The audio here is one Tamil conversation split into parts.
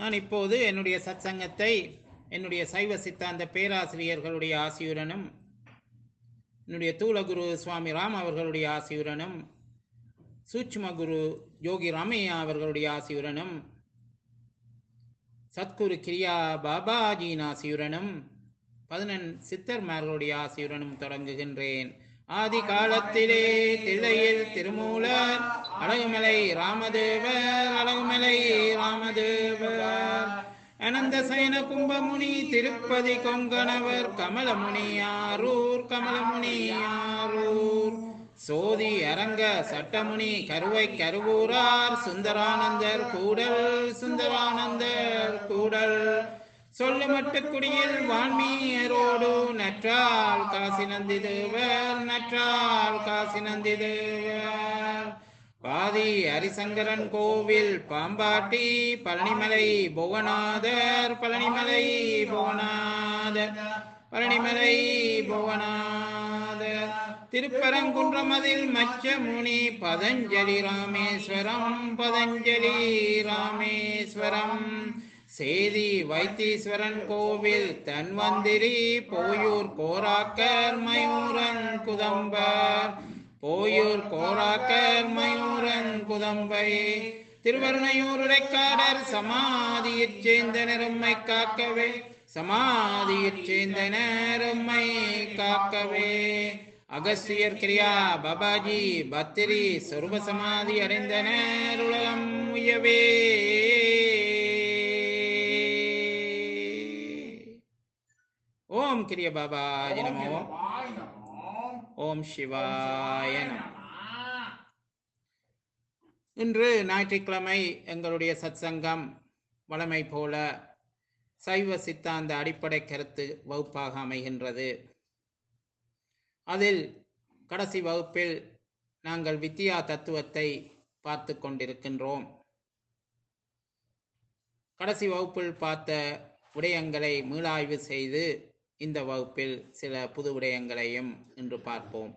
நான் இப்போது என்னுடைய சத்சங்கத்தை என்னுடைய சைவ சித்தாந்த பேராசிரியர்களுடைய ஆசியுடனும் என்னுடைய தூளகுரு சுவாமி ராம் அவர்களுடைய ஆசியுடனும் சூட்சும குரு யோகி ராமையா அவர்களுடைய ஆசியுடனும் சத்குரு கிரியா பாபாஜியின் ஆசியுடனும் பதினெண் சித்தர்மார்களுடைய ஆசியுடனும் தொடங்குகின்றேன் ஆதி காலத்திலே தில்லையில் திருமூலர் அழகுமலை ராமதேவர் அழகுமலை ராமதேவர் அனந்த சயன கும்பமுனி திருப்பதி கொங்கணவர் கமலமுனி ஆரூர் கமலமுனி ஆரூர் சோதி அரங்க சட்டமுனி கருவை கருவூரார் சுந்தரானந்தர் கூடல் சுந்தரானந்தர் கூடல் சொல்லுமட்டு குடியில் வான்மீயரோடு நற்றால் காசி நந்தி தேவர் நற்றால் காசி நந்தி தேவர் பாதி ஹரிசங்கரன் கோவில் பாம்பாட்டி பழனிமலை புவனாதர் பழனிமலை புவனாதர் பழனிமலை புவனாதர் திருப்பரங்குன்றமதில் மச்ச முனி பதஞ்சலி ராமேஸ்வரம் பதஞ்சலி ராமேஸ்வரம் சேதி வைத்தீஸ்வரன் கோவில் தன்வந்திரி போயூர் கோராக்கர் மயூரன் குதம்பர் போயூர் கோராக்கர் மயூரன் குதம்பை திருவருணையூர் உடைக்காடர் சமாதியைச் சேர்ந்த நெரும்மை காக்கவே சமாதியைச் சேர்ந்த நெரும்மை காக்கவே அகஸ்தியர் கிரியா பாபாஜி பத்திரி சொருப சமாதி அடைந்தனர் உலகம் உயவே ஓம் கிரிய பாபாஜி நமோ ஓம் சிவாய நமோ இன்று ஞாயிற்றுக்கிழமை எங்களுடைய சத்சங்கம் வளமை போல சைவ சித்தாந்த அடிப்படை கருத்து வகுப்பாக அமைகின்றது அதில் கடைசி வகுப்பில் நாங்கள் வித்தியா தத்துவத்தை பார்த்து கொண்டிருக்கின்றோம் கடைசி வகுப்பில் பார்த்த விடயங்களை மீளாய்வு செய்து இந்த வகுப்பில் சில புது விடயங்களையும் இன்று பார்ப்போம்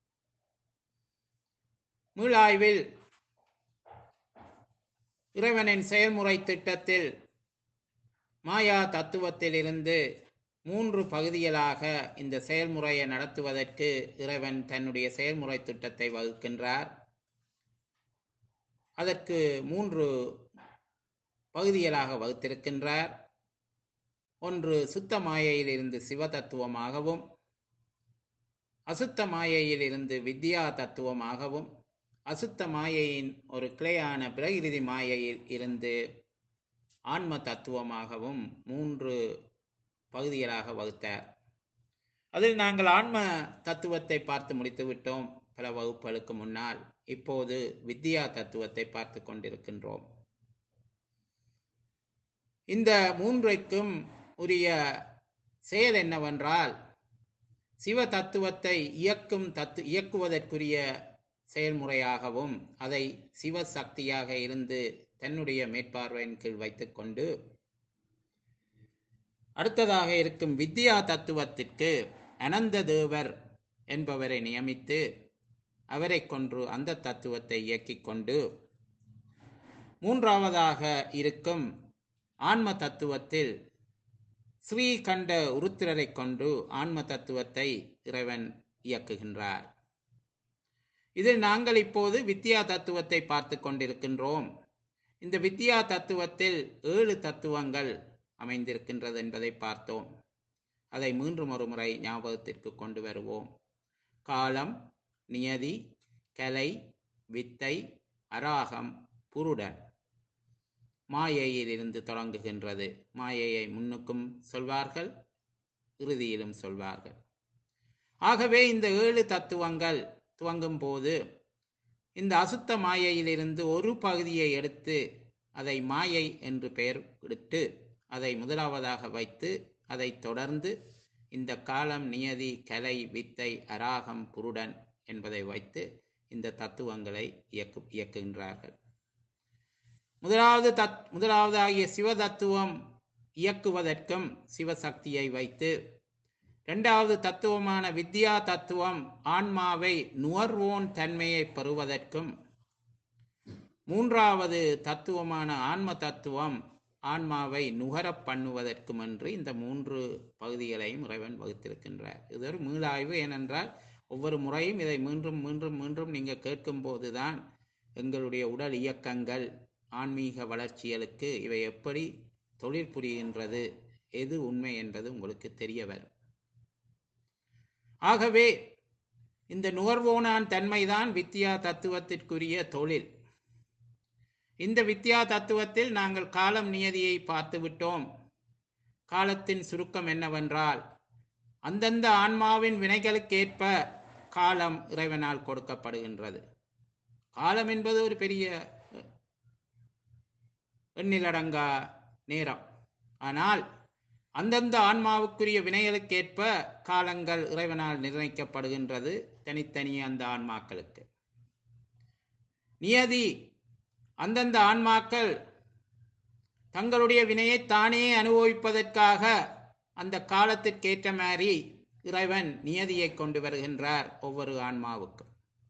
மீளாய்வில் இறைவனின் செயல்முறை திட்டத்தில் மாயா தத்துவத்திலிருந்து மூன்று பகுதிகளாக இந்த செயல்முறையை நடத்துவதற்கு இறைவன் தன்னுடைய செயல்முறை திட்டத்தை வகுக்கின்றார் அதற்கு மூன்று பகுதிகளாக வகுத்திருக்கின்றார் ஒன்று சுத்த மாயையிலிருந்து சிவ தத்துவமாகவும் அசுத்த மாயையிலிருந்து வித்யா தத்துவமாகவும் அசுத்த மாயையின் ஒரு கிளையான பிரகிருதி மாயையில் இருந்து ஆன்ம தத்துவமாகவும் மூன்று பகுதிகளாக வகுத்தார் அதில் நாங்கள் ஆன்ம தத்துவத்தை பார்த்து முடித்து விட்டோம் பல வகுப்புகளுக்கு முன்னால் இப்போது வித்யா தத்துவத்தை பார்த்து கொண்டிருக்கின்றோம் இந்த மூன்றைக்கும் உரிய செயல் என்னவென்றால் சிவ தத்துவத்தை இயக்கும் தத்து இயக்குவதற்குரிய செயல்முறையாகவும் அதை சிவசக்தியாக இருந்து தன்னுடைய மேற்பார்வையின் கீழ் வைத்துக்கொண்டு அடுத்ததாக இருக்கும் வித்யா தத்துவத்திற்கு அனந்த தேவர் என்பவரை நியமித்து அவரை கொன்று அந்த தத்துவத்தை இயக்கிக் கொண்டு மூன்றாவதாக இருக்கும் ஆன்ம தத்துவத்தில் ஸ்ரீகண்ட உருத்திரரை கொண்டு ஆன்ம தத்துவத்தை இறைவன் இயக்குகின்றார் இதில் நாங்கள் இப்போது வித்யா தத்துவத்தை பார்த்து கொண்டிருக்கின்றோம் இந்த வித்யா தத்துவத்தில் ஏழு தத்துவங்கள் அமைந்திருக்கின்றது என்பதை பார்த்தோம் அதை மீண்டும் ஒரு முறை ஞாபகத்திற்கு கொண்டு வருவோம் காலம் நியதி கலை வித்தை அராகம் புருடன் மாயையில் இருந்து தொடங்குகின்றது மாயையை முன்னுக்கும் சொல்வார்கள் இறுதியிலும் சொல்வார்கள் ஆகவே இந்த ஏழு தத்துவங்கள் துவங்கும் போது இந்த அசுத்த மாயையிலிருந்து ஒரு பகுதியை எடுத்து அதை மாயை என்று பெயர் இட்டு அதை முதலாவதாக வைத்து அதை தொடர்ந்து இந்த காலம் நியதி கலை வித்தை அராகம் புருடன் என்பதை வைத்து இந்த தத்துவங்களை இயக்கு இயக்குகின்றார்கள் முதலாவது தத் முதலாவது ஆகிய சிவ தத்துவம் இயக்குவதற்கும் சிவசக்தியை வைத்து இரண்டாவது தத்துவமான வித்யா தத்துவம் ஆன்மாவை நுகர்வோன் தன்மையை பெறுவதற்கும் மூன்றாவது தத்துவமான ஆன்ம தத்துவம் ஆன்மாவை நுகரப் பண்ணுவதற்கும் என்று இந்த மூன்று பகுதிகளையும் இறைவன் வகுத்திருக்கின்றார் இது ஒரு மீளாய்வு ஏனென்றால் ஒவ்வொரு முறையும் இதை மீண்டும் மீண்டும் மீண்டும் நீங்கள் கேட்கும்போதுதான் எங்களுடைய உடல் இயக்கங்கள் ஆன்மீக வளர்ச்சிகளுக்கு இவை எப்படி தொழில் புரிகின்றது எது உண்மை என்பது உங்களுக்கு தெரிய வரும் ஆகவே இந்த நுகர்வோனான் தன்மைதான் வித்யா தத்துவத்திற்குரிய தொழில் இந்த வித்யா தத்துவத்தில் நாங்கள் காலம் நியதியை பார்த்து விட்டோம் காலத்தின் சுருக்கம் என்னவென்றால் அந்தந்த ஆன்மாவின் வினைகளுக்கேற்ப காலம் இறைவனால் கொடுக்கப்படுகின்றது காலம் என்பது ஒரு பெரிய எண்ணிலடங்கா நேரம் ஆனால் அந்தந்த ஆன்மாவுக்குரிய வினைகளுக்கேற்ப காலங்கள் இறைவனால் நிர்ணயிக்கப்படுகின்றது தனித்தனியே அந்த ஆன்மாக்களுக்கு நியதி அந்தந்த ஆன்மாக்கள் தங்களுடைய வினையை தானே அனுபவிப்பதற்காக அந்த காலத்திற்கேற்ற மாதிரி இறைவன் நியதியை கொண்டு வருகின்றார் ஒவ்வொரு ஆன்மாவுக்கும்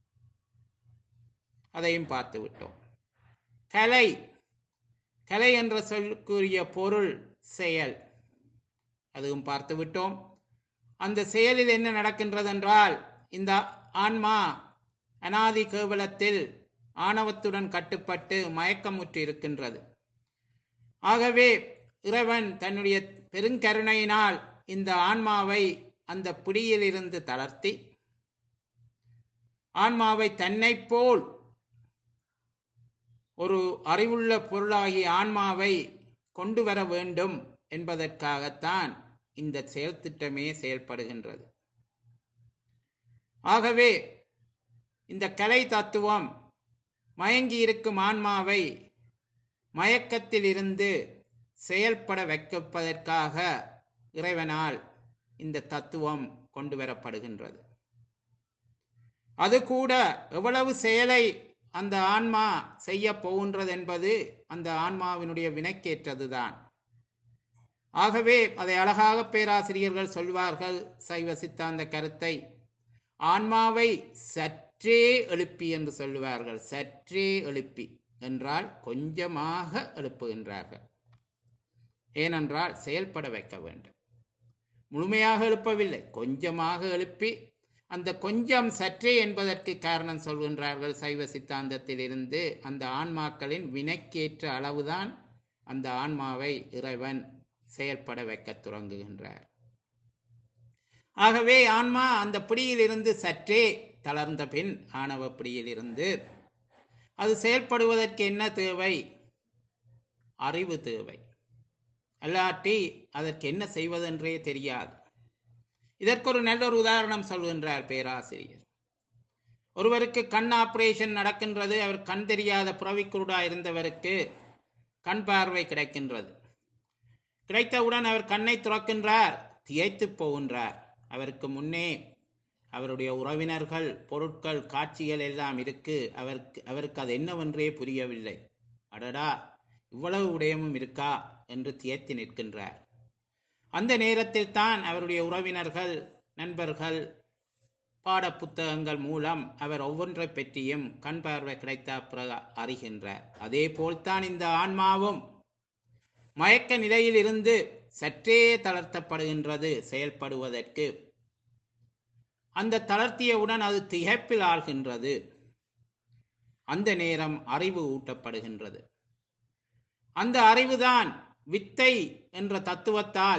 அதையும் பார்த்து விட்டோம் கலை கலை என்ற சொல்லுக்குரிய பொருள் செயல் அதுவும் பார்த்து விட்டோம் அந்த செயலில் என்ன நடக்கின்றது என்றால் இந்த ஆன்மா அனாதி கேவலத்தில் ஆணவத்துடன் கட்டுப்பட்டு மயக்கமுற்று இருக்கின்றது ஆகவே இறைவன் தன்னுடைய பெருங்கருணையினால் இந்த ஆன்மாவை அந்த பிடியிலிருந்து தளர்த்தி ஆன்மாவை தன்னைப் போல் ஒரு அறிவுள்ள பொருளாகிய ஆன்மாவை கொண்டு வர வேண்டும் என்பதற்காகத்தான் இந்த செயல் திட்டமே செயல்படுகின்றது ஆகவே இந்த கலை தத்துவம் மயங்கி இருக்கும் ஆன்மாவை மயக்கத்தில் இருந்து செயல்பட வைக்கப்பதற்காக இறைவனால் இந்த தத்துவம் கொண்டு வரப்படுகின்றது அது கூட எவ்வளவு செயலை அந்த ஆன்மா செய்ய போகின்றது என்பது அந்த ஆன்மாவினுடைய வினைக்கேற்றதுதான் ஆகவே அதை அழகாக பேராசிரியர்கள் சொல்வார்கள் சைவ சித்தாந்த கருத்தை ஆன்மாவை சற்றே எழுப்பி என்று சொல்லுவார்கள் சற்றே எழுப்பி என்றால் கொஞ்சமாக எழுப்புகின்றார்கள் ஏனென்றால் செயல்பட வைக்க வேண்டும் முழுமையாக எழுப்பவில்லை கொஞ்சமாக எழுப்பி அந்த கொஞ்சம் சற்றே என்பதற்கு காரணம் சொல்கின்றார்கள் சைவ சித்தாந்தத்தில் இருந்து அந்த ஆன்மாக்களின் வினைக்கேற்ற அளவுதான் அந்த ஆன்மாவை இறைவன் செயல்பட வைக்க தொடங்குகின்றார் ஆகவே ஆன்மா அந்த பிடியிலிருந்து சற்றே தளர்ந்த பின் ஆணவ பிடியிலிருந்து அது செயல்படுவதற்கு என்ன தேவை அறிவு தேவை அல்லாட்டி அதற்கு என்ன செய்வதென்றே தெரியாது இதற்கு ஒரு நல்ல ஒரு உதாரணம் சொல்கின்றார் பேராசிரியர் ஒருவருக்கு கண் ஆபரேஷன் நடக்கின்றது அவர் கண் தெரியாத புறவிக்குருடா இருந்தவருக்கு கண் பார்வை கிடைக்கின்றது கிடைத்தவுடன் அவர் கண்ணை துறக்கின்றார் திகைத்து போகின்றார் அவருக்கு முன்னே அவருடைய உறவினர்கள் பொருட்கள் காட்சிகள் எல்லாம் இருக்கு அவருக்கு அவருக்கு அது என்னவென்றே புரியவில்லை அடடா இவ்வளவு உடையமும் இருக்கா என்று தியத்தி நிற்கின்றார் அந்த நேரத்தில் தான் அவருடைய உறவினர்கள் நண்பர்கள் பாட புத்தகங்கள் மூலம் அவர் ஒவ்வொன்றை பற்றியும் கண் பார்வை கிடைத்த பிறகு அறிகின்றார் அதே போல்தான் இந்த ஆன்மாவும் மயக்க நிலையில் இருந்து சற்றே தளர்த்தப்படுகின்றது செயல்படுவதற்கு அந்த தளர்த்தியவுடன் அது திகைப்பில் ஆள்கின்றது அந்த நேரம் அறிவு ஊட்டப்படுகின்றது அந்த அறிவுதான் வித்தை என்ற தத்துவத்தால்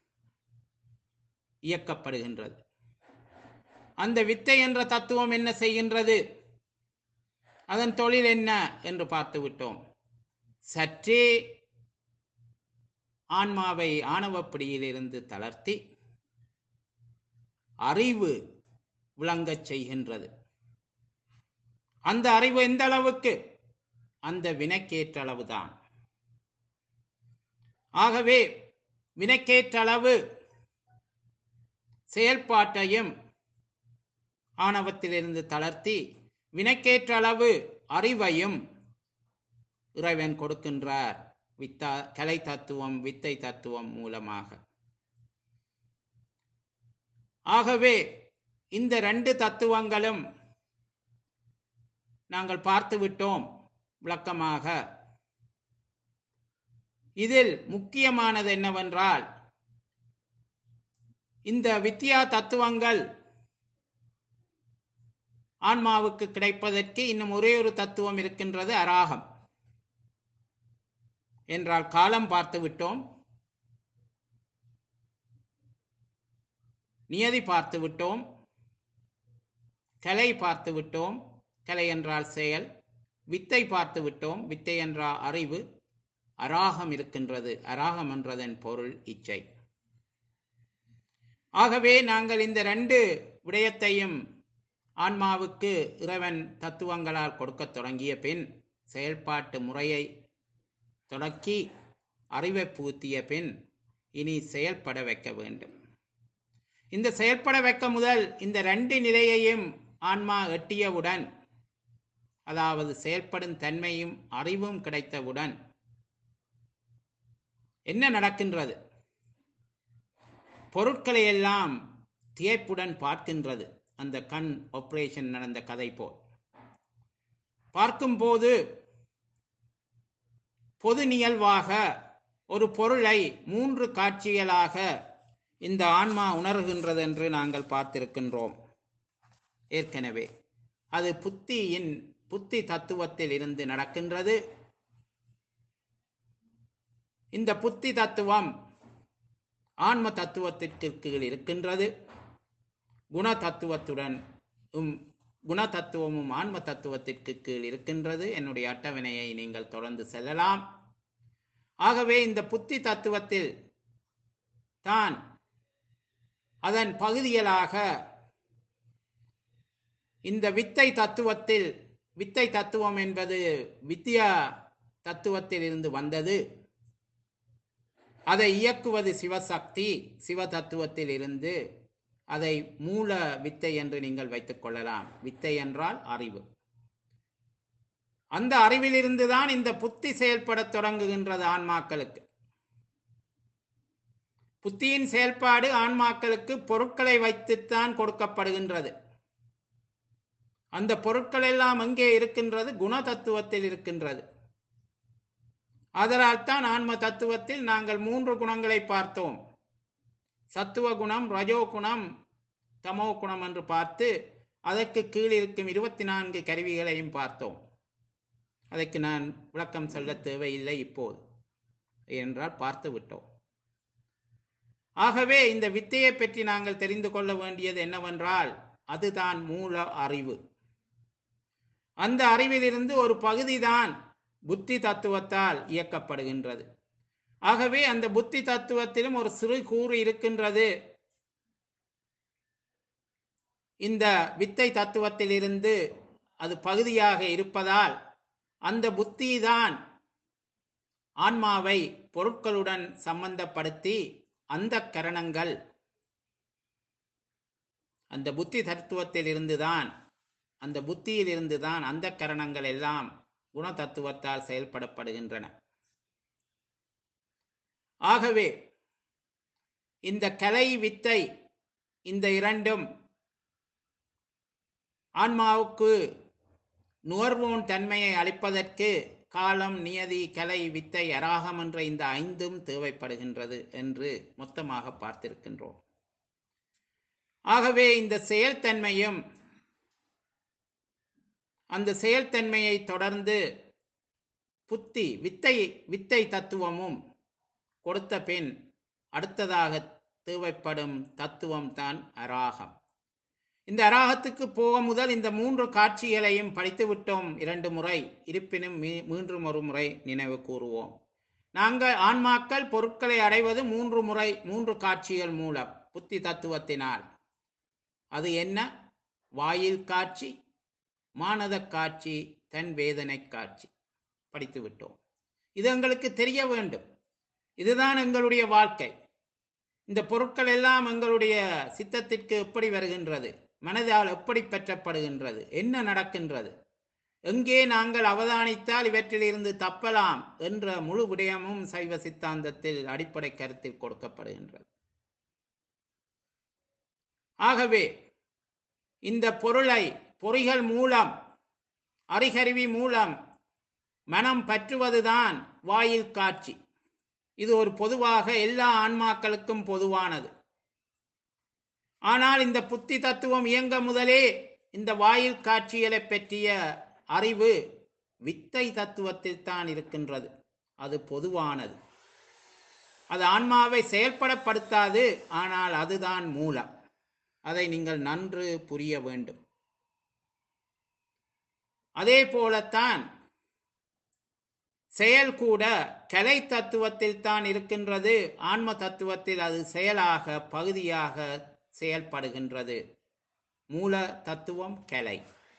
இயக்கப்படுகின்றது அந்த வித்தை என்ற தத்துவம் என்ன செய்கின்றது அதன் தொழில் என்ன என்று பார்த்து விட்டோம் சற்றே ஆன்மாவை ஆணவப்பிடியிலிருந்து தளர்த்தி அறிவு விளங்கச் செய்கின்றது அந்த அறிவு எந்த அளவுக்கு அந்த வினைக்கேற்ற அளவுதான் ஆகவே வினைக்கேற்ற அளவு செயல்பாட்டையும் ஆணவத்திலிருந்து தளர்த்தி வினைக்கேற்ற அளவு அறிவையும் இறைவன் கொடுக்கின்றார் வித்தா கலை தத்துவம் வித்தை தத்துவம் மூலமாக ஆகவே இந்த ரெண்டு தத்துவங்களும் நாங்கள் பார்த்து விட்டோம் விளக்கமாக இதில் முக்கியமானது என்னவென்றால் இந்த வித்யா தத்துவங்கள் ஆன்மாவுக்கு கிடைப்பதற்கு இன்னும் ஒரே ஒரு தத்துவம் இருக்கின்றது அராகம் என்றால் காலம் பார்த்து விட்டோம் நியதி பார்த்து விட்டோம் கலை பார்த்து விட்டோம் கலை என்றால் செயல் வித்தை பார்த்து விட்டோம் வித்தை என்றால் அறிவு அராகம் இருக்கின்றது அராகம் என்றதன் பொருள் இச்சை ஆகவே நாங்கள் இந்த ரெண்டு விடயத்தையும் ஆன்மாவுக்கு இறைவன் தத்துவங்களால் கொடுக்கத் தொடங்கிய பின் செயல்பாட்டு முறையை தொடக்கி அறிவை பூத்திய பின் இனி செயல்பட வைக்க வேண்டும் இந்த செயல்பட வைக்க முதல் இந்த ரெண்டு நிலையையும் ஆன்மா எட்டியவுடன் அதாவது செயல்படும் தன்மையும் அறிவும் கிடைத்தவுடன் என்ன நடக்கின்றது பொருட்களை எல்லாம் தியப்புடன் பார்க்கின்றது அந்த கண் ஆபரேஷன் நடந்த கதை போல் பார்க்கும்போது பொது நிகழ்வாக ஒரு பொருளை மூன்று காட்சிகளாக இந்த ஆன்மா உணர்கின்றது என்று நாங்கள் பார்த்திருக்கின்றோம் ஏற்கனவே அது புத்தியின் புத்தி தத்துவத்தில் இருந்து நடக்கின்றது இந்த புத்தி தத்துவம் ஆன்ம தத்துவத்திற்கு கீழ் இருக்கின்றது குண தத்துவத்துடன் உம் குண தத்துவமும் ஆன்ம தத்துவத்திற்கு கீழ் இருக்கின்றது என்னுடைய அட்டவணையை நீங்கள் தொடர்ந்து செல்லலாம் ஆகவே இந்த புத்தி தத்துவத்தில் தான் அதன் பகுதிகளாக இந்த வித்தை தத்துவத்தில் வித்தை தத்துவம் என்பது வித்யா தத்துவத்தில் இருந்து வந்தது அதை இயக்குவது சிவசக்தி சிவ தத்துவத்தில் இருந்து அதை மூல வித்தை என்று நீங்கள் வைத்துக் கொள்ளலாம் வித்தை என்றால் அறிவு அந்த அறிவிலிருந்து தான் இந்த புத்தி செயல்படத் தொடங்குகின்றது ஆன்மாக்களுக்கு புத்தியின் செயல்பாடு ஆன்மாக்களுக்கு பொருட்களை வைத்துத்தான் கொடுக்கப்படுகின்றது அந்த பொருட்கள் எல்லாம் எங்கே இருக்கின்றது குண தத்துவத்தில் இருக்கின்றது அதனால் தான் ஆன்ம தத்துவத்தில் நாங்கள் மூன்று குணங்களை பார்த்தோம் சத்துவ குணம் ரஜோ குணம் தமோ குணம் என்று பார்த்து அதற்கு கீழ் இருக்கும் இருபத்தி நான்கு கருவிகளையும் பார்த்தோம் அதற்கு நான் விளக்கம் சொல்ல தேவையில்லை இப்போது என்றால் பார்த்து விட்டோம் ஆகவே இந்த வித்தையை பற்றி நாங்கள் தெரிந்து கொள்ள வேண்டியது என்னவென்றால் அதுதான் மூல அறிவு அந்த அறிவிலிருந்து ஒரு பகுதிதான் புத்தி தத்துவத்தால் இயக்கப்படுகின்றது ஆகவே அந்த புத்தி தத்துவத்திலும் ஒரு சிறு கூறு இருக்கின்றது இந்த வித்தை தத்துவத்திலிருந்து அது பகுதியாக இருப்பதால் அந்த புத்தி தான் ஆன்மாவை பொருட்களுடன் சம்பந்தப்படுத்தி அந்த கரணங்கள் அந்த புத்தி தத்துவத்தில் இருந்துதான் அந்த புத்தியில் இருந்துதான் அந்த கரணங்கள் எல்லாம் குண தத்துவத்தால் செயல்படப்படுகின்றன ஆகவே இந்த கலை வித்தை இந்த இரண்டும் ஆன்மாவுக்கு நுகர்வோன் தன்மையை அளிப்பதற்கு காலம் நியதி கலை வித்தை அராகம் என்ற இந்த ஐந்தும் தேவைப்படுகின்றது என்று மொத்தமாக பார்த்திருக்கின்றோம் ஆகவே இந்த செயல்தன்மையும் அந்த செயல்தன்மையை தொடர்ந்து புத்தி வித்தை வித்தை தத்துவமும் கொடுத்த பின் அடுத்ததாக தேவைப்படும் தத்துவம் தான் அராகம் இந்த அராகத்துக்கு போக முதல் இந்த மூன்று காட்சிகளையும் படித்து விட்டோம் இரண்டு முறை இருப்பினும் மீ- மீண்டும் ஒரு முறை நினைவு கூறுவோம் நாங்கள் ஆன்மாக்கள் பொருட்களை அடைவது மூன்று முறை மூன்று காட்சிகள் மூலம் புத்தி தத்துவத்தினால் அது என்ன வாயில் காட்சி மானத காட்சி தன் வேதனை காட்சி படித்து விட்டோம் இது எங்களுக்கு தெரிய வேண்டும் இதுதான் எங்களுடைய வாழ்க்கை இந்த பொருட்கள் எல்லாம் எங்களுடைய சித்தத்திற்கு எப்படி வருகின்றது மனதால் எப்படி பெற்றப்படுகின்றது என்ன நடக்கின்றது எங்கே நாங்கள் அவதானித்தால் இவற்றிலிருந்து தப்பலாம் என்ற முழு விடயமும் சைவ சித்தாந்தத்தில் அடிப்படை கருத்தில் கொடுக்கப்படுகின்றது ஆகவே இந்த பொருளை பொறிகள் மூலம் அறிகருவி மூலம் மனம் பற்றுவதுதான் வாயில் காட்சி இது ஒரு பொதுவாக எல்லா ஆன்மாக்களுக்கும் பொதுவானது ஆனால் இந்த புத்தி தத்துவம் இயங்க முதலே இந்த வாயில் காட்சிகளை பற்றிய அறிவு வித்தை தத்துவத்தில் தான் இருக்கின்றது அது பொதுவானது அது ஆன்மாவை செயல்படப்படுத்தாது ஆனால் அதுதான் மூலம் அதை நீங்கள் நன்று புரிய வேண்டும் அதே போலத்தான் செயல் கூட கலை தத்துவத்தில் தான் இருக்கின்றது ஆன்ம தத்துவத்தில் அது செயலாக பகுதியாக செயல்படுகின்றது மூல தத்துவம் கலை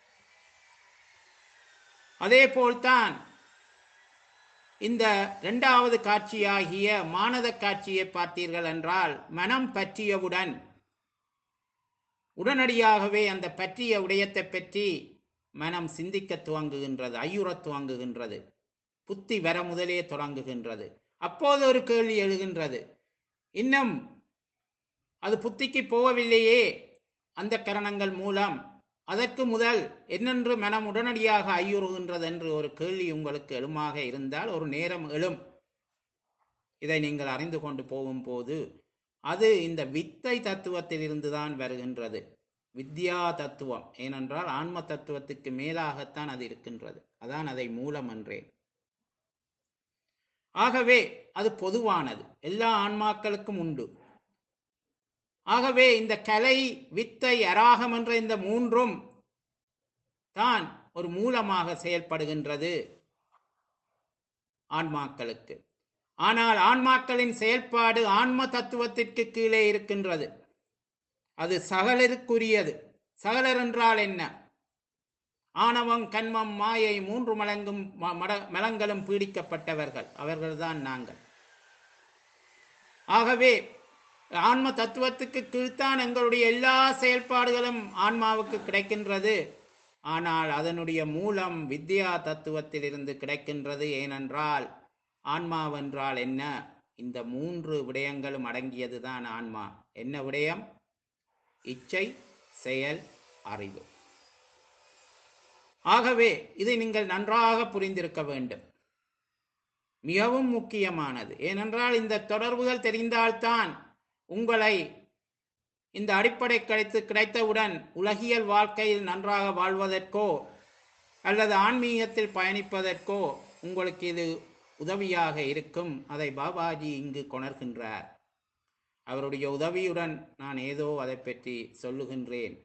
அதே போல்தான் இந்த இரண்டாவது காட்சியாகிய மானத காட்சியை பார்த்தீர்கள் என்றால் மனம் பற்றியவுடன் உடனடியாகவே அந்த பற்றிய விடயத்தை பற்றி மனம் சிந்திக்க துவங்குகின்றது ஐயுறத் துவங்குகின்றது புத்தி வர முதலே தொடங்குகின்றது அப்போது ஒரு கேள்வி எழுகின்றது இன்னும் அது புத்திக்கு போகவில்லையே அந்த கரணங்கள் மூலம் அதற்கு முதல் என்னென்று மனம் உடனடியாக ஐயுறுகின்றது என்று ஒரு கேள்வி உங்களுக்கு எழுமாக இருந்தால் ஒரு நேரம் எழும் இதை நீங்கள் அறிந்து கொண்டு போகும்போது அது இந்த வித்தை தத்துவத்தில் இருந்துதான் வருகின்றது வித்யா தத்துவம் ஏனென்றால் ஆன்ம தத்துவத்துக்கு மேலாகத்தான் அது இருக்கின்றது அதான் அதை மூலம் என்றேன் ஆகவே அது பொதுவானது எல்லா ஆன்மாக்களுக்கும் உண்டு ஆகவே இந்த கலை வித்தை அராகம் என்ற இந்த மூன்றும் தான் ஒரு மூலமாக செயல்படுகின்றது ஆன்மாக்களுக்கு ஆனால் ஆன்மாக்களின் செயல்பாடு ஆன்ம தத்துவத்திற்கு கீழே இருக்கின்றது அது சகலருக்குரியது சகலர் என்றால் என்ன ஆணவம் கண்மம் மாயை மூன்று மலங்கும் ம- மட- மலங்களும் பீடிக்கப்பட்டவர்கள் அவர்கள்தான் நாங்கள் ஆகவே ஆன்ம தத்துவத்துக்கு கீழ்த்தான் எங்களுடைய எல்லா செயல்பாடுகளும் ஆன்மாவுக்கு கிடைக்கின்றது ஆனால் அதனுடைய மூலம் வித்யா தத்துவத்திலிருந்து கிடைக்கின்றது ஏனென்றால் ஆன்மாவென்றால் என்ன இந்த மூன்று விடயங்களும் அடங்கியதுதான் ஆன்மா என்ன விடயம் இச்சை செயல் அறிவு ஆகவே இதை நீங்கள் நன்றாக புரிந்திருக்க வேண்டும் மிகவும் முக்கியமானது ஏனென்றால் இந்த தொடர்புகள் தெரிந்தால்தான் உங்களை இந்த அடிப்படை கிடைத்து கிடைத்தவுடன் உலகியல் வாழ்க்கையில் நன்றாக வாழ்வதற்கோ அல்லது ஆன்மீகத்தில் பயணிப்பதற்கோ உங்களுக்கு இது உதவியாக இருக்கும் அதை பாபாஜி இங்கு கொணர்கின்றார் அவருடைய உதவியுடன் நான் ஏதோ அதை பற்றி சொல்லுகின்றேன்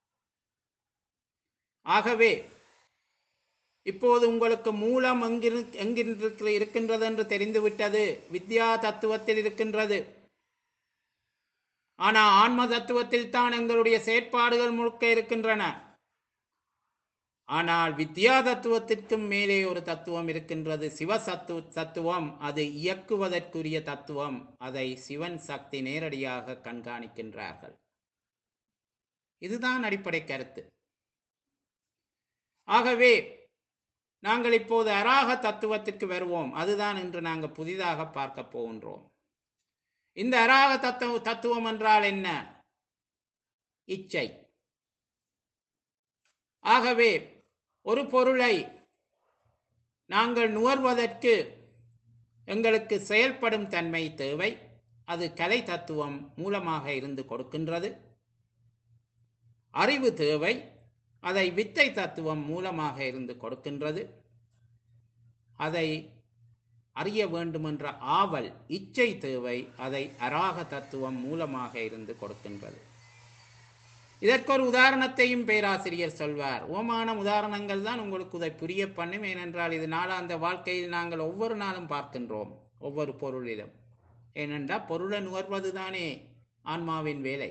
ஆகவே இப்போது உங்களுக்கு மூலம் எங்கிரு எங்கிருக்க இருக்கின்றது என்று தெரிந்துவிட்டது வித்யா தத்துவத்தில் இருக்கின்றது ஆனா ஆன்ம தத்துவத்தில் தான் எங்களுடைய செயற்பாடுகள் முழுக்க இருக்கின்றன ஆனால் வித்யா தத்துவத்திற்கும் மேலே ஒரு தத்துவம் இருக்கின்றது சிவ சத்து தத்துவம் அது இயக்குவதற்குரிய தத்துவம் அதை சிவன் சக்தி நேரடியாக கண்காணிக்கின்றார்கள் இதுதான் அடிப்படை கருத்து ஆகவே நாங்கள் இப்போது அராக தத்துவத்திற்கு வருவோம் அதுதான் இன்று நாங்கள் புதிதாக பார்க்க போகின்றோம் இந்த அராக தத்துவ தத்துவம் என்றால் என்ன இச்சை ஆகவே ஒரு பொருளை நாங்கள் நுகர்வதற்கு எங்களுக்கு செயல்படும் தன்மை தேவை அது கலை தத்துவம் மூலமாக இருந்து கொடுக்கின்றது அறிவு தேவை அதை வித்தை தத்துவம் மூலமாக இருந்து கொடுக்கின்றது அதை அறிய வேண்டுமென்ற ஆவல் இச்சை தேவை அதை அராக தத்துவம் மூலமாக இருந்து கொடுக்கின்றது இதற்கொரு உதாரணத்தையும் பேராசிரியர் சொல்வார் ஓமான உதாரணங்கள் தான் உங்களுக்கு இதை புரிய பண்ணும் ஏனென்றால் இது நாளாந்த வாழ்க்கையில் நாங்கள் ஒவ்வொரு நாளும் பார்க்கின்றோம் ஒவ்வொரு பொருளிலும் ஏனென்றால் பொருளை நுகர்வதுதானே ஆன்மாவின் வேலை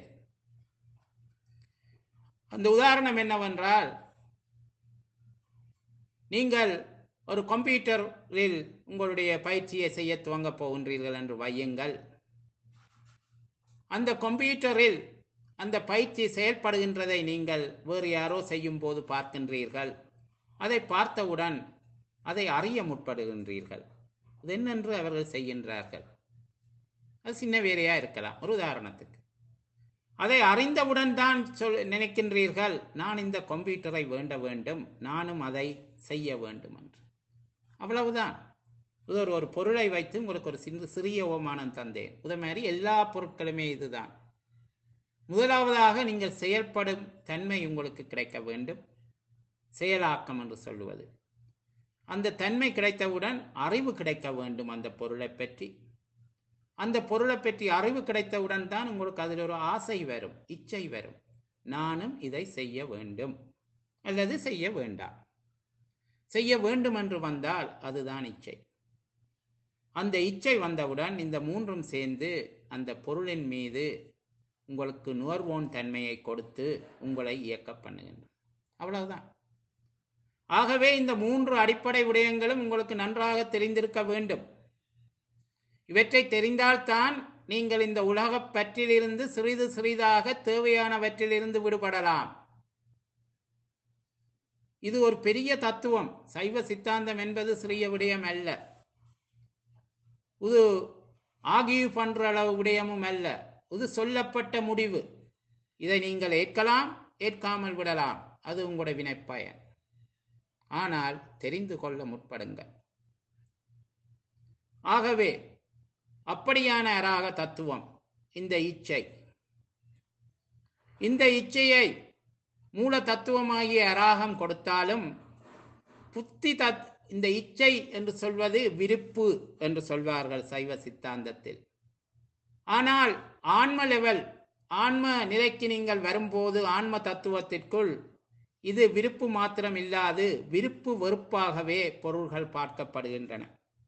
அந்த உதாரணம் என்னவென்றால் நீங்கள் ஒரு கம்ப்யூட்டரில் உங்களுடைய பயிற்சியை செய்ய துவங்கப் போகின்றீர்கள் என்று வையுங்கள் அந்த கம்ப்யூட்டரில் அந்த பயிற்சி செயல்படுகின்றதை நீங்கள் வேறு யாரோ செய்யும் போது பார்க்கின்றீர்கள் அதை பார்த்தவுடன் அதை அறிய முற்படுகின்றீர்கள் அது என்னென்று அவர்கள் செய்கின்றார்கள் அது சின்ன வேலையா இருக்கலாம் ஒரு உதாரணத்துக்கு அதை அறிந்தவுடன் தான் சொல் நினைக்கின்றீர்கள் நான் இந்த கம்ப்யூட்டரை வேண்ட வேண்டும் நானும் அதை செய்ய வேண்டும் என்று அவ்வளவுதான் ஒரு ஒரு பொருளை வைத்து உங்களுக்கு ஒரு சிறு சிறிய உபமானம் தந்தேன் உத மாதிரி எல்லா பொருட்களுமே இதுதான் முதலாவதாக நீங்கள் செயல்படும் தன்மை உங்களுக்கு கிடைக்க வேண்டும் செயலாக்கம் என்று சொல்லுவது அந்த தன்மை கிடைத்தவுடன் அறிவு கிடைக்க வேண்டும் அந்த பொருளை பற்றி அந்த பொருளை பற்றி அறிவு கிடைத்தவுடன் தான் உங்களுக்கு அதில் ஒரு ஆசை வரும் இச்சை வரும் நானும் இதை செய்ய வேண்டும் அல்லது செய்ய வேண்டாம் செய்ய வேண்டும் என்று வந்தால் அதுதான் இச்சை அந்த இச்சை வந்தவுடன் இந்த மூன்றும் சேர்ந்து அந்த பொருளின் மீது உங்களுக்கு நுகர்வோன் தன்மையை கொடுத்து உங்களை இயக்க பண்ணுகின்றன அவ்வளவுதான் ஆகவே இந்த மூன்று அடிப்படை விடயங்களும் உங்களுக்கு நன்றாக தெரிந்திருக்க வேண்டும் இவற்றை தெரிந்தால்தான் நீங்கள் இந்த உலகப் பற்றிலிருந்து சிறிது சிறிதாக தேவையானவற்றிலிருந்து விடுபடலாம் இது ஒரு பெரிய தத்துவம் சைவ சித்தாந்தம் என்பது சிறிய விடயம் அல்ல இது ஆகிய பண்ற அளவு விடயமும் அல்ல இது சொல்லப்பட்ட முடிவு இதை நீங்கள் ஏற்கலாம் ஏற்காமல் விடலாம் அது உங்களுடைய வினைப்பயன் ஆனால் தெரிந்து கொள்ள முற்படுங்கள் ஆகவே அப்படியான அராக தத்துவம் இந்த இச்சை இந்த இச்சையை மூல தத்துவமாகிய அராகம் கொடுத்தாலும் புத்தி தத் இந்த இச்சை என்று சொல்வது விருப்பு என்று சொல்வார்கள் சைவ சித்தாந்தத்தில் ஆனால் ஆன்ம லெவல் ஆன்ம நிலைக்கு நீங்கள் வரும்போது ஆன்ம தத்துவத்திற்குள் இது விருப்பு மாத்திரம் இல்லாது விருப்பு வெறுப்பாகவே பொருள்கள் பார்க்கப்படுகின்றன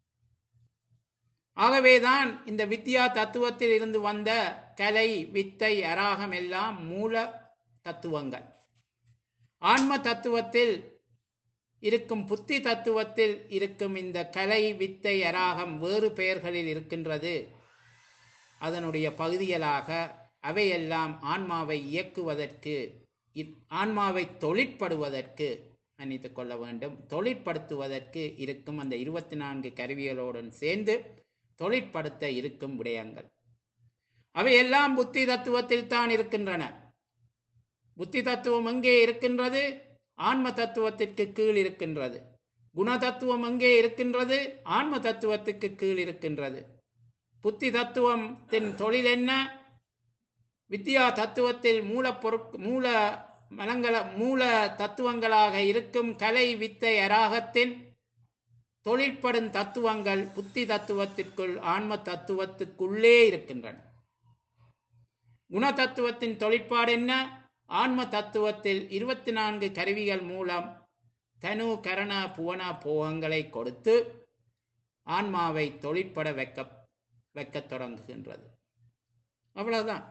ஆகவேதான் இந்த வித்யா தத்துவத்தில் இருந்து வந்த கலை வித்தை அராகம் எல்லாம் மூல தத்துவங்கள் ஆன்ம தத்துவத்தில் இருக்கும் புத்தி தத்துவத்தில் இருக்கும் இந்த கலை வித்தை அராகம் வேறு பெயர்களில் இருக்கின்றது அதனுடைய பகுதிகளாக அவையெல்லாம் ஆன்மாவை இயக்குவதற்கு இ- ஆன்மாவை தொழிற்படுவதற்கு மன்னித்துக் கொள்ள வேண்டும் தொழிற்படுத்துவதற்கு இருக்கும் அந்த இருபத்தி நான்கு கருவிகளோடன் சேர்ந்து தொழிற்படுத்த இருக்கும் விடயங்கள் அவையெல்லாம் புத்தி தத்துவத்தில் தான் இருக்கின்றன புத்தி தத்துவம் எங்கே இருக்கின்றது ஆன்ம தத்துவத்திற்கு கீழ் இருக்கின்றது குண தத்துவம் எங்கே இருக்கின்றது ஆன்ம தத்துவத்துக்கு கீழ் இருக்கின்றது புத்தி தத்துவத்தின் தொழில் என்ன வித்யா தத்துவத்தில் மூலப்பொருட் மூல மலங்கள மூல தத்துவங்களாக இருக்கும் கலை வித்தை அராகத்தின் தொழிற்படும் தத்துவங்கள் புத்தி தத்துவத்திற்குள் ஆன்ம தத்துவத்துக்குள்ளே இருக்கின்றன குண தத்துவத்தின் தொழிற்பாடு என்ன ஆன்ம தத்துவத்தில் இருபத்தி நான்கு கருவிகள் மூலம் தனு கரண புவன போகங்களை கொடுத்து ஆன்மாவை தொழிற்பட வைக்க வைக்கத் தொடங்குகின்றது அவ்வளவுதான்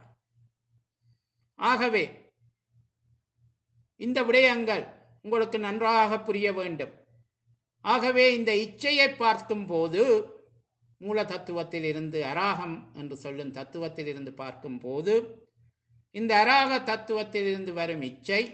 ஆகவே இந்த விடயங்கள் உங்களுக்கு நன்றாக புரிய வேண்டும் ஆகவே இந்த இச்சையை பார்க்கும் போது மூல தத்துவத்தில் இருந்து அராகம் என்று சொல்லும் தத்துவத்தில் இருந்து பார்க்கும் போது இந்த அராக தத்துவத்தில் இருந்து வரும் இச்சை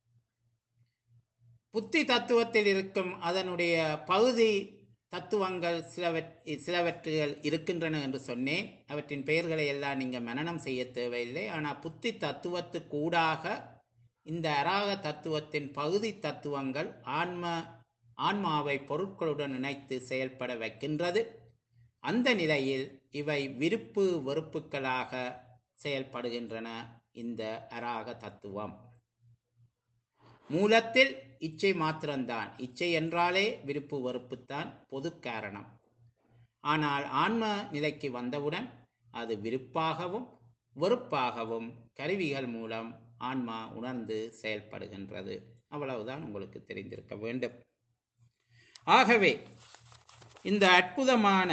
புத்தி தத்துவத்தில் இருக்கும் அதனுடைய பகுதி தத்துவங்கள் சிலவற் சிலவற்றுகள் இருக்கின்றன என்று சொன்னேன் அவற்றின் பெயர்களை எல்லாம் நீங்க மனனம் செய்ய தேவையில்லை ஆனால் புத்தி தத்துவத்துக்கூடாக இந்த அராக தத்துவத்தின் பகுதி தத்துவங்கள் ஆன்ம ஆன்மாவை பொருட்களுடன் இணைத்து செயல்பட வைக்கின்றது அந்த நிலையில் இவை விருப்பு வெறுப்புகளாக செயல்படுகின்றன இந்த அராக தத்துவம் மூலத்தில் இச்சை மாத்திரம்தான் இச்சை என்றாலே விருப்பு வெறுப்புத்தான் பொது காரணம் ஆனால் ஆன்ம நிலைக்கு வந்தவுடன் அது விருப்பாகவும் வெறுப்பாகவும் கருவிகள் மூலம் ஆன்மா உணர்ந்து செயல்படுகின்றது அவ்வளவுதான் உங்களுக்கு தெரிந்திருக்க வேண்டும் ஆகவே இந்த அற்புதமான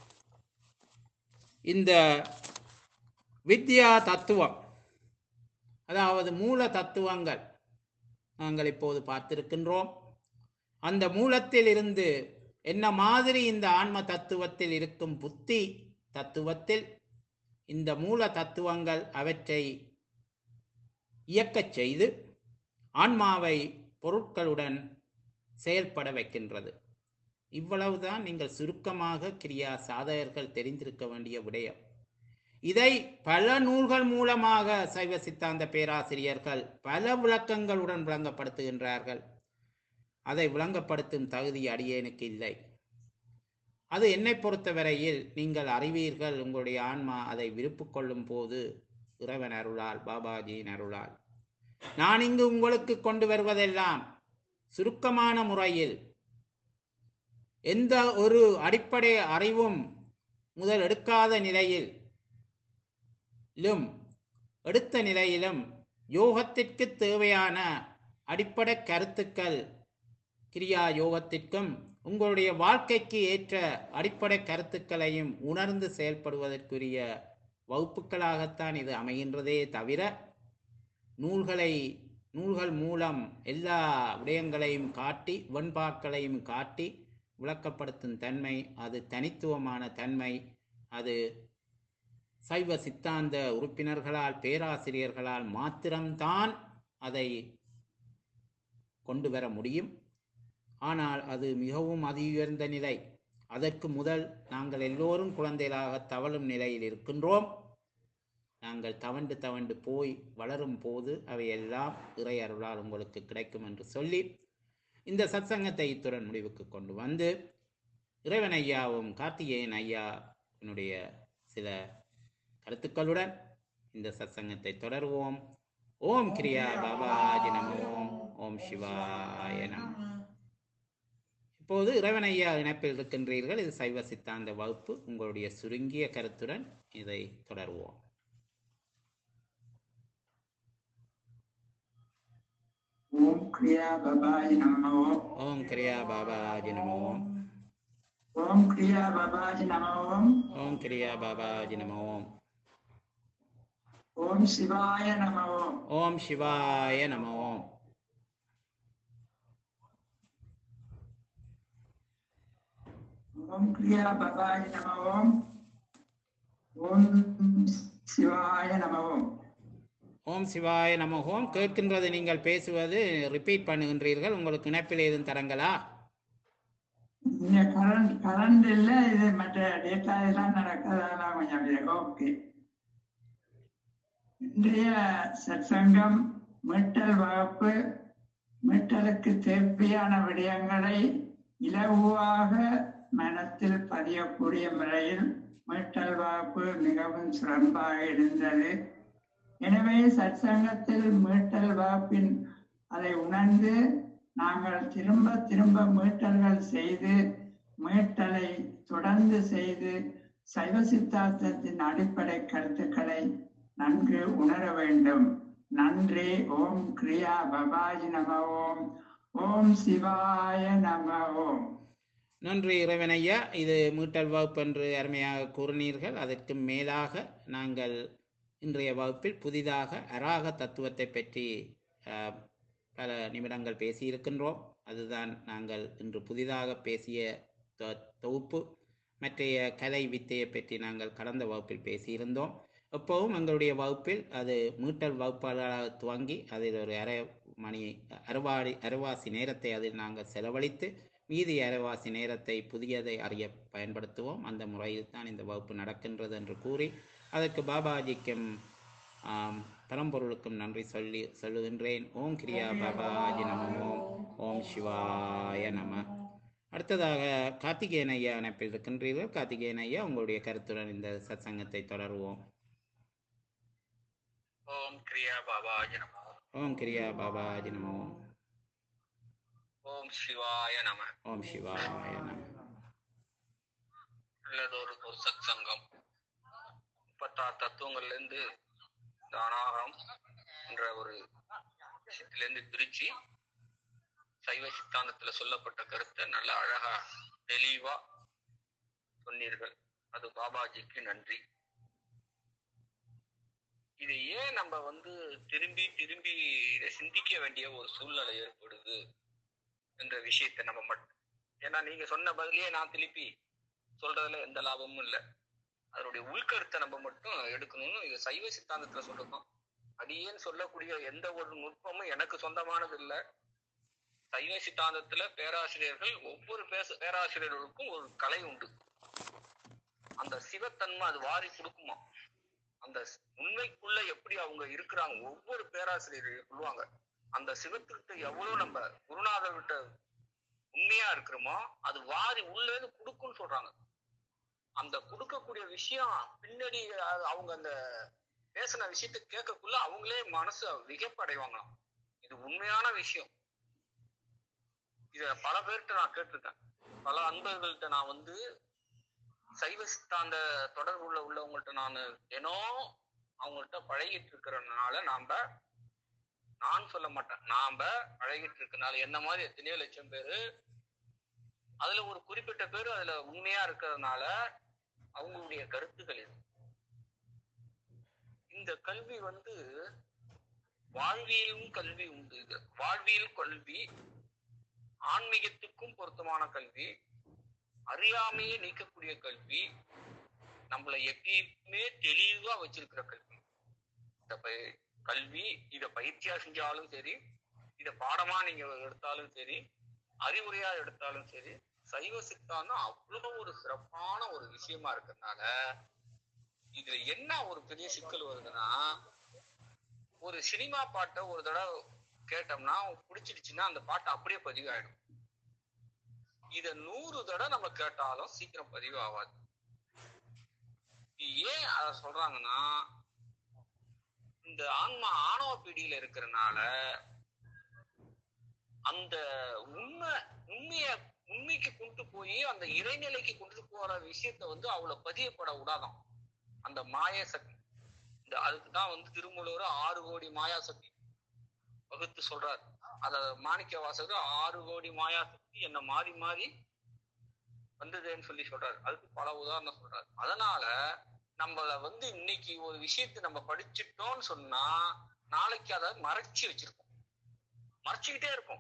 இந்த வித்யா தத்துவம் அதாவது மூல தத்துவங்கள் நாங்கள் இப்போது பார்த்திருக்கின்றோம் அந்த மூலத்தில் இருந்து என்ன மாதிரி இந்த ஆன்ம தத்துவத்தில் இருக்கும் புத்தி தத்துவத்தில் இந்த மூல தத்துவங்கள் அவற்றை இயக்கச் செய்து ஆன்மாவை பொருட்களுடன் செயல்பட வைக்கின்றது இவ்வளவுதான் நீங்கள் சுருக்கமாக கிரியா சாதகர்கள் தெரிந்திருக்க வேண்டிய விடயம் இதை பல நூல்கள் மூலமாக சைவ சித்தாந்த பேராசிரியர்கள் பல விளக்கங்களுடன் விளங்கப்படுத்துகின்றார்கள் அதை விளங்கப்படுத்தும் தகுதி அடியேனுக்கு இல்லை அது என்னை பொறுத்தவரையில் நீங்கள் அறிவீர்கள் உங்களுடைய ஆன்மா அதை விருப்பு கொள்ளும் போது இறைவன் அருளால் பாபாஜியின் அருளால் நான் இங்கு உங்களுக்கு கொண்டு வருவதெல்லாம் சுருக்கமான முறையில் எந்த ஒரு அடிப்படை அறிவும் முதல் எடுக்காத நிலையில் லும் எடுத்த நிலையிலும் யோகத்திற்கு தேவையான அடிப்படை கருத்துக்கள் கிரியா யோகத்திற்கும் உங்களுடைய வாழ்க்கைக்கு ஏற்ற அடிப்படை கருத்துக்களையும் உணர்ந்து செயல்படுவதற்குரிய வகுப்புகளாகத்தான் இது அமைகின்றதே தவிர நூல்களை நூல்கள் மூலம் எல்லா விடயங்களையும் காட்டி வெண்பாக்களையும் காட்டி விளக்கப்படுத்தும் தன்மை அது தனித்துவமான தன்மை அது சைவ சித்தாந்த உறுப்பினர்களால் பேராசிரியர்களால் மாத்திரம்தான் அதை கொண்டு வர முடியும் ஆனால் அது மிகவும் அதி உயர்ந்த நிலை அதற்கு முதல் நாங்கள் எல்லோரும் குழந்தைகளாக தவழும் நிலையில் இருக்கின்றோம் நாங்கள் தவண்டு தவண்டு போய் வளரும் போது அவையெல்லாம் இறை அருளால் உங்களுக்கு கிடைக்கும் என்று சொல்லி இந்த சத்சங்கத்தை இத்துடன் முடிவுக்கு கொண்டு வந்து இறைவன் ஐயாவும் கார்த்திகேயன் ஐயாவினுடைய சில கருத்துக்களுடன் இந்த சத்சங்கத்தை தொடருவோம் ஓம் கிரியா பாபாஜி நம ஓம் ஓம் சிவாய நம இப்போது இறைவன் ஐயா இணைப்பில் இருக்கின்றீர்கள் இது சைவ சித்தாந்த வகுப்பு உங்களுடைய சுருங்கிய கருத்துடன் இதை தொடருவோம் ஓம் கிரியா பபாஜி நமோ ஓம் கிரியா பாபாஜி நம ஓம் ஓம் கிரியா பபாஜி நமோ ஓம் கிரியா பாபாஜி நம ஓம் ஓம் சிவாய நமோ ஓம் சிவாய நம ஓம் ஓம் கிரியா பபாஜி நமோ ஓம் சிவாய நமோ ஓம் சிவாய நம ஓம் கேட்கின்றது நீங்கள் பேசுவது ரிப்பீட் பண்ணுகின்றீர்கள் உங்களுக்கு இணைப்பில் எதுவும் தரங்களா இந்த கரண்ட் கரண்ட் இல்ல இது மற்ற டேட்டா எல்லாம் நடக்கிறதெல்லாம் கொஞ்சம் ஓகே இன்றைய சத்சங்கம் மீட்டல் வகுப்பு மீட்டலுக்கு தேவையான விடயங்களை இலகுவாக மனத்தில் பதியக்கூடிய முறையில் மீட்டல் வகுப்பு மிகவும் சிறப்பாக இருந்தது எனவே சத்சங்கத்தில் மீட்டல் வகுப்பின் அதை உணர்ந்து நாங்கள் திரும்ப திரும்ப மீட்டல்கள் செய்து மீட்டலை தொடர்ந்து செய்து சைவ சித்தாந்தத்தின் அடிப்படை கருத்துக்களை நன்கு உணர வேண்டும் நன்றி ஓம் கிரியா பபாஜி நம ஓம் ஓம் சிவாய நம ஓம் நன்றி இறைவனையா இது மீட்டல் வகுப்பு என்று அருமையாக கூறினீர்கள் அதற்கு மேலாக நாங்கள் இன்றைய வகுப்பில் புதிதாக அராக தத்துவத்தை பற்றி அஹ், பல நிமிடங்கள் பேசியிருக்கின்றோம் அதுதான் நாங்கள் இன்று புதிதாக பேசிய தொ- தொகுப்பு மற்றைய கலை வித்தையை பற்றி நாங்கள் கடந்த வகுப்பில் பேசியிருந்தோம் எப்பவும் எங்களுடைய வகுப்பில் அது மீட்டல் வகுப்பாளராக துவங்கி அதில் ஒரு அரை மணி அரைவாடி அரைவாசி நேரத்தை அதில் நாங்கள் செலவழித்து மீதி அரைவாசி நேரத்தை புதியதை அறிய பயன்படுத்துவோம் அந்த முறையில் தான் இந்த வகுப்பு நடக்கின்றது என்று கூறி அதற்கு பாபாஜிக்கும் ஆம், பரம்பொருளுக்கும் நன்றி சொல்லி சொல்லுகின்றேன் ஓம் கிரியா பாபாஜி நம ஓம் ஓம் சிவாய நம அடுத்ததாக கார்த்திகேயன் ஐயா இணைப்பில் இருக்கின்றீர்கள் கார்த்திகேயன் ஐயா உங்களுடைய கருத்துடன் இந்த சத்சங்கத்தை தொடருவோம் ஓம் கிரியா பாபாஜி நமோ ஓம் கிரியா பாபாஜி நம ஓம் ஓம் சிவாய நம ஓம் சிவாய நம நல்லதொரு ஒரு சத் சங்கம் முப்பத்தாறு தத்துவங்கள்ல இருந்து இந்த அனாகம் என்ற ஒரு விஷயத்திலிருந்து பிரிச்சு சைவ சித்தாந்தத்துல சொல்லப்பட்ட கருத்தை நல்ல அழகா தெளிவா சொன்னீர்கள் அது பாபாஜிக்கு நன்றி இதை ஏன் நம்ம வந்து திரும்பி திரும்பி இதை சிந்திக்க வேண்டிய ஒரு சூழ்நிலை ஏற்படுது என்ற விஷயத்தை நம்ம மட்டும் ஏன்னா நீங்க சொன்ன பதிலே நான் திருப்பி சொல்றதுல எந்த லாபமும் இல்லை அதனுடைய உள்கருத்தை நம்ம மட்டும் எடுக்கணும்னு இது சைவ சித்தாந்தத்துல சொல்லிருக்கோம் அடியேன்னு சொல்லக்கூடிய எந்த ஒரு நுட்பமும் எனக்கு சொந்தமானது இல்லை சைவ சித்தாந்தத்துல பேராசிரியர்கள் ஒவ்வொரு பேச பேராசிரியர்களுக்கும் ஒரு கலை உண்டு அந்த சிவத்தன்மை அது வாரி கொடுக்குமா அந்த ஸ்- உண்மைக்குள்ள எப்படி அவங்க இருக்கிறாங்க ஒவ்வொரு பேராசிரியர்கள் சொல்லுவாங்க அந்த சிவத்துக்கிட்ட எவ்வளவு நம்ம குருநாதர் விட்ட உண்மையா இருக்கிறோமோ அது வாரி உள்ளேன்னு கொடுக்கும்னு சொல்றாங்க அந்த கொடுக்கக்கூடிய விஷயம் பின்னாடி அ- அவங்க அந்த பேசின விஷயத்தை கேட்கக்குள்ள அவங்களே மனசு விகப்படைவாங்களாம் இது உண்மையான விஷயம் இத பல பேர்கிட்ட நான் கேட்டிருக்கேன் பல அன்பர்கள்ட்ட நான் வந்து சைவ சித்தாந்த தொடர்புள்ள உள்ளவங்கள்ட்ட நான் தினம் அவங்கள்ட்ட பழகிட்டு இருக்கிறதுனால நாம நான் சொல்ல மாட்டேன் நாம பழகிட்டு இருக்கனால என்ன மாதிரி எத்தனையோ லட்சம் பேரு அதுல ஒரு குறிப்பிட்ட பேர் அதுல உண்மையா இருக்கிறதுனால அவங்களுடைய கருத்துக்கள் இது இந்த கல்வி வந்து வாழ்வியலும் கல்வி உண்டு இது வாழ்வியல் கல்வி ஆன்மீகத்துக்கும் பொருத்தமான கல்வி அறியாமையை நீக்கக்கூடிய கல்வி நம்மள எப்பயுமே தெளிவா வச்சிருக்கிற கல்வி இந்த பய- கல்வி இத பயிற்சியா செஞ்சாலும் சரி இத பாடமா நீங்க எடுத்தாலும் சரி அறிவுரையா எடுத்தாலும் சரி சைவ சித்தாந்தம் அவ்வளவு ஒரு சிறப்பான ஒரு விஷயமா இருக்கிறதுனால இதுல என்ன ஒரு பெரிய சிக்கல் வருதுன்னா ஒரு சினிமா பாட்டை ஒரு தடவை கேட்டோம்னா பிடிச்சிடுச்சுன்னா அந்த பாட்டு அப்படியே பதிவாயிடும் இத நூறு தடவை நம்ம கேட்டாலும் சீக்கிரம் பதிவாகாது ஏன் அத சொல்றாங்கன்னா இந்த ஆன்மா ஆணவ பீடியில இருக்கிறனால அந்த உண்மை உண்மைய உண்மைக்கு கொண்டு போய் அந்த இறைநிலைக்கு கொண்டு போற விஷயத்த வந்து அவ்வளவு பதியப்பட விடாதாம் அந்த மாய சக்தி இந்த அதுக்கு தான் வந்து திருமூலர் ஆறு கோடி மாயா சக்தி வகுத்து சொல்றார் அத மாணிக்க வாசகர் ஆறு கோடி மாயா சக்தி என்ன மாறி மாறி வந்ததுன்னு சொல்லி சொல்றாரு அதுக்கு பல உதாரணம் சொல்றாரு அதனால நம்மள வந்து இன்னைக்கு ஒரு விஷயத்தை நம்ம படிச்சுட்டோம்னு சொன்னா நாளைக்கு அதை மறைச்சு வச்சிருக்கோம் மறைச்சுக்கிட்டே இருக்கும்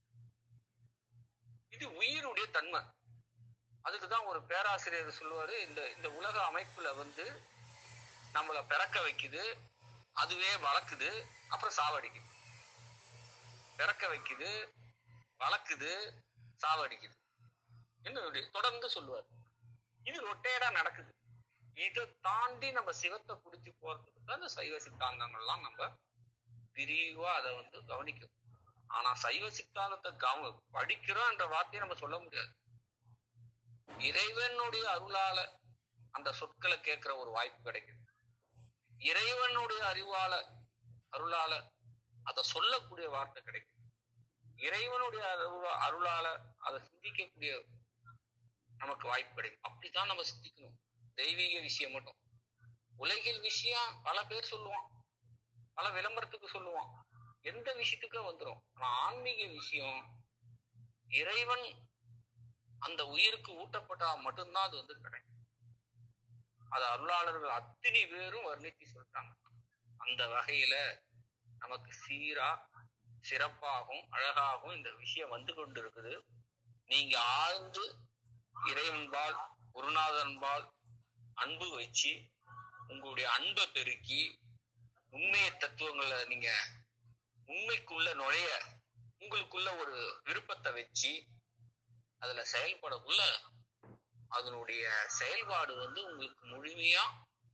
இது உயிருடைய தன்மை அதுக்குதான் ஒரு பேராசிரியர் சொல்லுவாரு இந்த இந்த உலக அமைப்புல வந்து நம்மள பிறக்க வைக்குது அதுவே வளர்க்குது அப்புறம் சாவடிக்குது பிறக்க வைக்குது வளர்க்குது சாவடிக்குது இன்னும் இப்படி தொடர்ந்து சொல்லுவார் இது ரொட்டேடா நடக்குது இதை தாண்டி நம்ம சிவத்தை குடிச்சு போறதுக்கு தான் இந்த சைவ சித்தாந்தங்கள்லாம் நம்ம விரிவா அதை வந்து கவனிக்கணும் ஆனா சைவ சித்தாந்தத்தை கவ படிக்கிறோம் என்ற வார்த்தையை நம்ம சொல்ல முடியாது இறைவனுடைய அருளால அந்த சொற்களை கேட்கிற ஒரு வாய்ப்பு கிடைக்குது இறைவனுடைய அறிவால அருளால அதை சொல்லக்கூடிய வார்த்தை கிடைக்கும் இறைவனுடைய அருளா- அருளால அதை சிந்திக்கக்கூடிய நமக்கு வாய்ப்பு கிடைக்கும் அப்படித்தான் நம்ம சிந்திக்கணும் தெய்வீக விஷயம் மட்டும் உலகில் விஷயம் பல பேர் சொல்லுவான் பல விளம்பரத்துக்கு சொல்லுவான் எந்த விஷயத்துக்கும் வந்துரும் ஆனா ஆன்மீக விஷயம் இறைவன் அந்த உயிருக்கு ஊட்டப்பட்டா மட்டும்தான் அது வந்து கிடைக்கும் அது அருளாளர்கள் அத்தனை பேரும் வர்ணித்து சொல்றாங்க அந்த வகையில நமக்கு சீரா சிறப்பாகவும் அழகாகவும் இந்த விஷயம் வந்து கொண்டு இருக்குது நீங்க ஆழ்ந்து இறைவன்பால் குருநாதன்பால் அன்பு வச்சு உங்களுடைய அன்பை பெருக்கி உண்மைய தத்துவங்களை நீங்க உண்மைக்குள்ள நுழைய உங்களுக்குள்ள ஒரு விருப்பத்தை வச்சு அதுல செயல்படக்குள்ள அதனுடைய செயல்பாடு வந்து உங்களுக்கு முழுமையா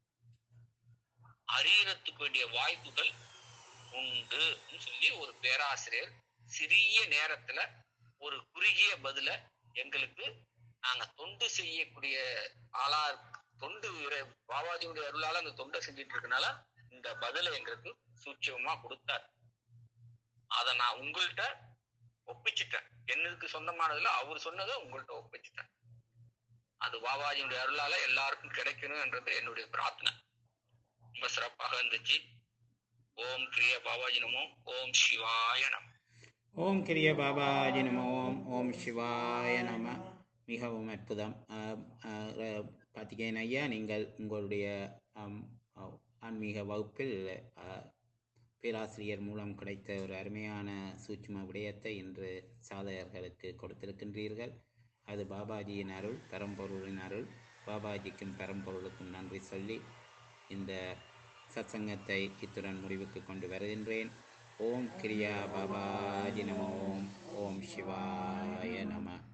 அறியறதுக்கு வேண்டிய வாய்ப்புகள் உண்டு சொல்லி ஒரு பேராசிரியர் சிறிய நேரத்துல ஒரு குறுகிய பதில எங்களுக்கு நாங்க தொண்டு செய்யக்கூடிய ஆளா இருக்க- தொண்டு இறை- பாபாஜியுடைய அருளால அந்த தொண்டை செஞ்சுட்டு இருக்கனால இந்த பதிலை எங்களுக்கு சூட்சமா கொடுத்தார் அத நான் உங்கள்கிட்ட ஒப்பிச்சிட்டேன் என்னதுக்கு சொந்தமானதுல அவர் சொன்னதை உங்கள்கிட்ட ஒப்பிச்சிட்டேன் அது பாபாஜியுடைய அருளால எல்லாருக்கும் கிடைக்கணும் என்றது என்னுடைய பிரார்த்தனை ரொம்ப சிறப்பாக இருந்துச்சு ஓம் கிரிய பாபாஜி நமோ ஓம் சிவாய நம ஓம் கிரிய பாபாஜி நம ஓம் ஓம் சிவாய நம மிகவும் அற்புதம் ஆம், ஆ, ர- கார்த்திகேயன் ஐயா நீங்கள் உங்களுடைய ஆம், ஆ, ஆன்மீக வகுப்பில் ஆ, பேராசிரியர் மூலம் கிடைத்த ஒரு அருமையான சூட்சும விடயத்தை இன்று சாதகர்களுக்கு கொடுத்திருக்கின்றீர்கள் அது பாபாஜியின் அருள் பரம்பொருளின் அருள் பாபாஜிக்கும் பரம்பொருளுக்கும் நன்றி சொல்லி இந்த சத்சங்கத்தை இத்துடன் முடிவுக்கு கொண்டு வருகின்றேன் ஓம் கிரியா பாபாஜி நம ஓம் ஓம் சிவாய நம